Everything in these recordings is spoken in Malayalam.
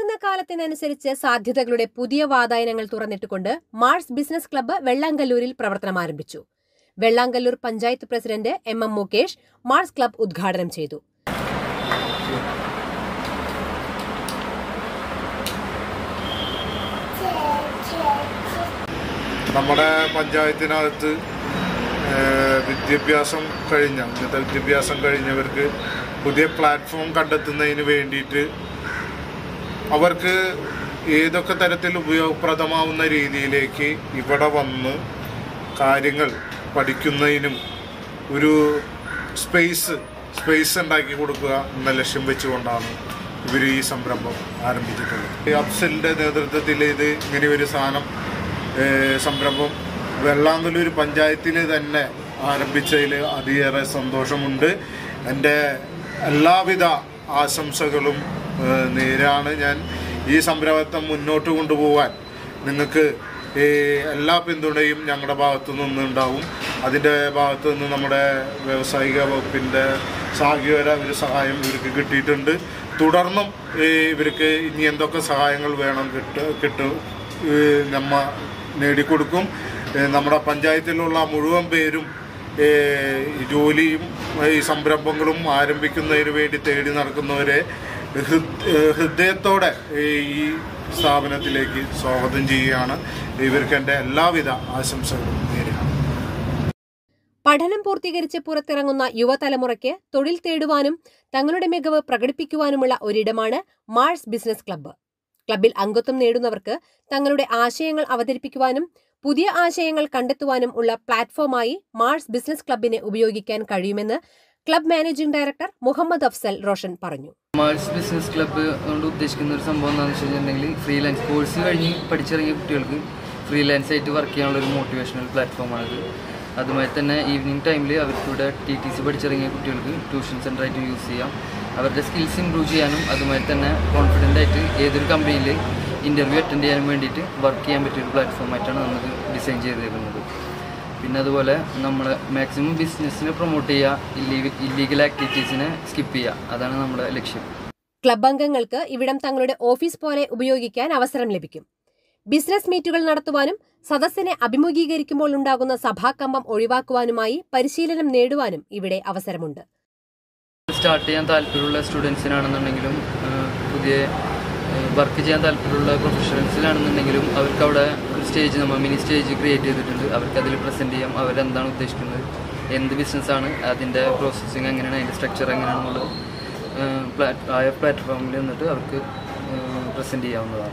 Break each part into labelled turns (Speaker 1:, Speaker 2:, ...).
Speaker 1: മാറുന്ന കാലത്തിനനുസരിച്ച് സാധ്യതകളുടെ പുതിയ വാതായനങ്ങൾ തുറന്നിട്ടുകൊണ്ട് മാർസ് ബിസിനസ് ക്ലബ്ബ് വെള്ളാങ്കല്ലൂരിൽ പ്രവർത്തനം ആരംഭിച്ചു Vellangallur panchayat president M M Mukesh Mars club ഉദ്ഘാടനം ചെയ്തു
Speaker 2: നമ്മുടെ പഞ്ചായത്തിനകത്ത് ഏഹ്, വിദ്യാഭ്യാസം കഴിഞ്ഞ ഇന്നത്തെ വിദ്യാഭ്യാസം കഴിഞ്ഞവർക്ക് പുതിയ പ്ലാറ്റ്ഫോം കണ്ടെത്തുന്നതിന് വേണ്ടിയിട്ട് അവർക്ക് ഏതൊക്കെ തരത്തിൽ ഉപയോഗപ്രദമാവുന്ന രീതിയിലേക്ക് ഇവിടെ വന്ന് കാര്യങ്ങൾ പഠിക്കുന്നതിനും ഒരു സ്പേസ് സ്പേസ് ഉണ്ടാക്കി കൊടുക്കുക എന്ന ലക്ഷ്യം വെച്ചുകൊണ്ടാണ് ഇവർ ഈ സംരംഭം ആരംഭിച്ചിട്ടുള്ളത് ഈ അഫ്സലിൻ്റെ നേതൃത്വത്തിൽ ഇത് ഇങ്ങനെ ഒരു സാധനം ഏഹ്, സംരംഭം വെള്ളാങ്കല്ലൂർ പഞ്ചായത്തിൽ തന്നെ ആരംഭിച്ചതിൽ അതിയേറെ സന്തോഷമുണ്ട് എൻ്റെ എല്ലാവിധ ആശംസകളും ഏഹ്, നേരാണ് ഞാൻ ഈ സംരംഭത്തെ മുന്നോട്ട് കൊണ്ടുപോകാൻ നിങ്ങൾക്ക് ഈ എല്ലാ പിന്തുണയും ഞങ്ങളുടെ ഭാഗത്തു നിന്നുണ്ടാവും അതിൻ്റെ ഭാഗത്തു നിന്ന് നമ്മുടെ വ്യാവസായിക വകുപ്പിൻ്റെ സാഹികര ഒരു സഹായം ഇവർക്ക് കിട്ടിയിട്ടുണ്ട് തുടർന്നും ഈ ഇവർക്ക് ഇനി എന്തൊക്കെ സഹായങ്ങൾ വേണം കിട്ട കിട്ടും ഈ നമ്മ നേടിക്കൊടുക്കും ഏ, നമ്മുടെ പഞ്ചായത്തിലുള്ള മുഴുവൻ പേരും ഏ, ഈ ജോലിയും ഈ സംരംഭങ്ങളും ആരംഭിക്കുന്നതിന് വേണ്ടി തേടി നടക്കുന്നവരെ ഹൃദ് ഏ, ഹൃദയത്തോടെ ഈ ഈ സ്ഥാപനത്തിലേക്ക് സ്വാഗതം ചെയ്യുകയാണ് ഇവർക്ക് എൻ്റെ എല്ലാവിധ ആശംസകളും നേരുകയാണ്
Speaker 1: പഠനം പൂർത്തീകരിച്ച് പുറത്തിറങ്ങുന്ന യുവതലമുറയ്ക്ക് തൊഴിൽ തേടുവാനും തങ്ങളുടെ മികവ് പ്രകടിപ്പിക്കുവാനുമുള്ള ഒരിടമാണ് മാർസ് ബിസിനസ് ക്ലബ്ബ് ക്ലബ്ബിൽ അംഗത്വം നേടുന്നവർക്ക് തങ്ങളുടെ ആശയങ്ങൾ അവതരിപ്പിക്കുവാനും പുതിയ ആശയങ്ങൾ കണ്ടെത്തുവാനും ഉള്ള പ്ലാറ്റ്ഫോമായി മാർസ് ബിസിനസ് ക്ലബ്ബിനെ ഉപയോഗിക്കാൻ കഴിയുമെന്ന് club managing director Muhammad Afsal Roshan പറഞ്ഞു
Speaker 3: മാർസ് ബിസിനസ് ക്ലബ്ബ് കൊണ്ട് ഉദ്ദേശിക്കുന്ന ഒരു സംഭവം എന്താണെന്ന് വെച്ച് കഴിഞ്ഞിട്ടുണ്ടെങ്കിൽ ഫ്രീലാൻസ് കോഴ്സ് കഴിഞ്ഞ് പഠിച്ചിറങ്ങിയ കുട്ടികൾക്ക് ഫ്രീലാൻസ് ആയിട്ട് വർക്ക് ചെയ്യാനുള്ള ഒരു മോട്ടിവേഷണൽ പ്ലാറ്റ്ഫോമാണിത് അതുമായി തന്നെ ഈവനിങ് ടൈമിൽ അവർക്കിവിടെ ടി ടി സി പഠിച്ചിറങ്ങിയ കുട്ടികൾക്ക് ട്യൂഷൻ സെൻ്ററായിട്ട് യൂസ് ചെയ്യാം അവരുടെ സ്കിൽസ് ഇമ്പ്രൂവ് ചെയ്യാനും അതുമായി തന്നെ കോൺഫിഡൻ്റ് ആയിട്ട് ഏതൊരു കമ്പനിയിൽ ഇൻ്റർവ്യൂ അറ്റൻഡ് ചെയ്യാനും വേണ്ടിയിട്ട് വർക്ക് ചെയ്യാൻ പറ്റിയ ഒരു പ്ലാറ്റ്ഫോമായിട്ടാണ് നമ്മൾ ഡിസൈൻ ചെയ്തേക്കുന്നത് പിന്നെ അതുപോലെ നമ്മൾ മാക്സിമം ബിസിനസ്സിനെ പ്രൊമോട്ട് ചെയ്യുക ഇല്ലീഗൽ ഇല്ലീഗൽ ആക്ടിവിറ്റീസിനെ സ്കിപ്പ് ചെയ്യുക അതാണ് നമ്മുടെ ലക്ഷ്യം
Speaker 1: ക്ലബ് അംഗങ്ങൾക്ക് ഇവിടം തങ്ങളുടെ ഓഫീസ് പോലെ ഉപയോഗിക്കാൻ അവസരം ലഭിക്കും ബിസിനസ് മീറ്റുകൾ നടത്തുവാനും സദസ്സിനെ അഭിമുഖീകരിക്കുമ്പോൾ ഉണ്ടാകുന്ന സഭാകമ്പം ഒഴിവാക്കുവാനുമായി പരിശീലനം നേടുവാനും ഇവിടെ അവസരമുണ്ട്
Speaker 3: സ്റ്റാർട്ട് ചെയ്യാൻ താല്പര്യമുള്ള സ്റ്റുഡൻസിനാണെന്നുണ്ടെങ്കിലും പുതിയ വർക്ക് ചെയ്യാൻ താല്പര്യമുള്ള പ്രൊഫഷണൽസിലാണെന്നുണ്ടെങ്കിലും അവർക്ക് അവിടെ ഒരു സ്റ്റേജ് നമ്മൾ മിനി സ്റ്റേജ് ക്രിയേറ്റ് ചെയ്തിട്ടുണ്ട് അവർക്ക് അതിൽ പ്രസൻറ്റ് ചെയ്യാം അവരെന്താണ് ഉദ്ദേശിക്കുന്നത് എന്ത് ബിസിനസ്സാണ് അതിൻ്റെ പ്രോസസ്സിങ് എങ്ങനെയാണ് അതിൻ്റെ സ്ട്രക്ചർ എങ്ങനെയാണെന്നുള്ളത് പ്ലാറ്റ് ആയ പ്ലാറ്റ്ഫോമിൽ നിന്നിട്ട് അവർക്ക് പ്രസൻറ്റ് ചെയ്യാവുന്നതാണ്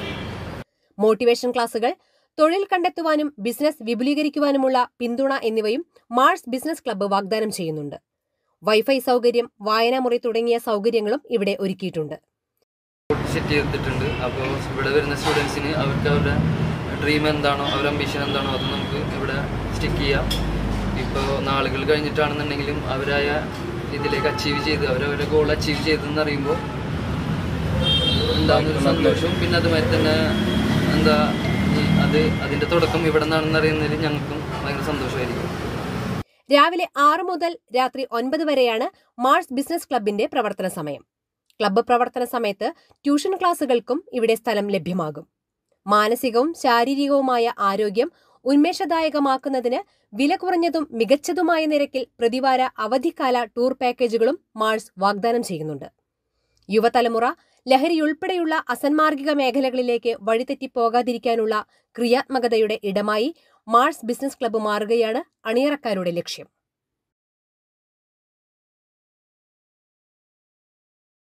Speaker 1: മോട്ടിവേഷൻ ക്ലാസുകൾ തൊഴിൽ കണ്ടെത്തുവാനും ബിസിനസ് വിപുലീകരിക്കുവാനുമുള്ള പിന്തുണ എന്നിവയും മാർസ് ബിസിനസ് ക്ലബ്ബ് വാഗ്ദാനം ചെയ്യുന്നുണ്ട് വൈഫൈ സൗകര്യം വായനാമുറി തുടങ്ങിയ സൗകര്യങ്ങളും ഇവിടെ ഒരുക്കിയിട്ടുണ്ട്
Speaker 3: സെറ്റ് ചെയ്തിട്ടുണ്ട് അപ്പോൾ ഇവിടെ വരുന്ന സ്റ്റുഡൻസിന് അവർക്ക് അവരുടെ ഡ്രീം എന്താണോ അവരുടെ അംബിഷൻ എന്താണോ അത് നമുക്ക് ഇവിടെ സ്റ്റിക്ക് ചെയ്യാം ഇപ്പോൾ നാളുകൾ കഴിഞ്ഞിട്ടാണെന്നുണ്ടെങ്കിലും അവരായ ഇതിലേക്ക് അച്ചീവ് ചെയ്ത് അവരവരുടെ ഗോൾ അച്ചീവ് ചെയ്തെന്ന് അറിയുമ്പോൾ ഉണ്ടാകുന്നൊരു സന്തോഷവും പിന്നെ അതുമാതിരി തന്നെ എന്താ ഈ അത് അതിൻ്റെ തുടക്കം ഇവിടെ നിന്നാണെന്ന് അറിയുന്നതിൽ ഞങ്ങൾക്കും ഭയങ്കര സന്തോഷമായിരിക്കും
Speaker 1: രാവിലെ ആറ് മുതൽ രാത്രി ഒൻപത് വരെയാണ് മാർസ് ബിസിനസ് ക്ലബിന്റെ പ്രവർത്തന സമയം ക്ലബ്ബ് പ്രവർത്തന സമയത്ത് ട്യൂഷൻ ക്ലാസുകൾക്കും ഇവിടെ സ്ഥലം ലഭ്യമാകും മാനസികവും ശാരീരികവുമായ ആരോഗ്യം ഉന്മേഷദായകമാക്കുന്നതിന് വില കുറഞ്ഞതും മികച്ചതുമായ നിരക്കിൽ പ്രതിവാര അവധിക്കാല ടൂർ പാക്കേജുകളും മാൾസ് വാഗ്ദാനം ചെയ്യുന്നുണ്ട് യുവതലമുറ ലഹരിയുൾപ്പെടെയുള്ള അസന്മാർഗിക മേഖലകളിലേക്ക് വഴിതെറ്റിപ്പോകാതിരിക്കാനുള്ള ക്രിയാത്മകതയുടെ ഇടമായി മാൾസ് ബിസിനസ് ക്ലബ്ബ് മാറുകയാണ് അണിയറക്കാരുടെ ലക്ഷ്യം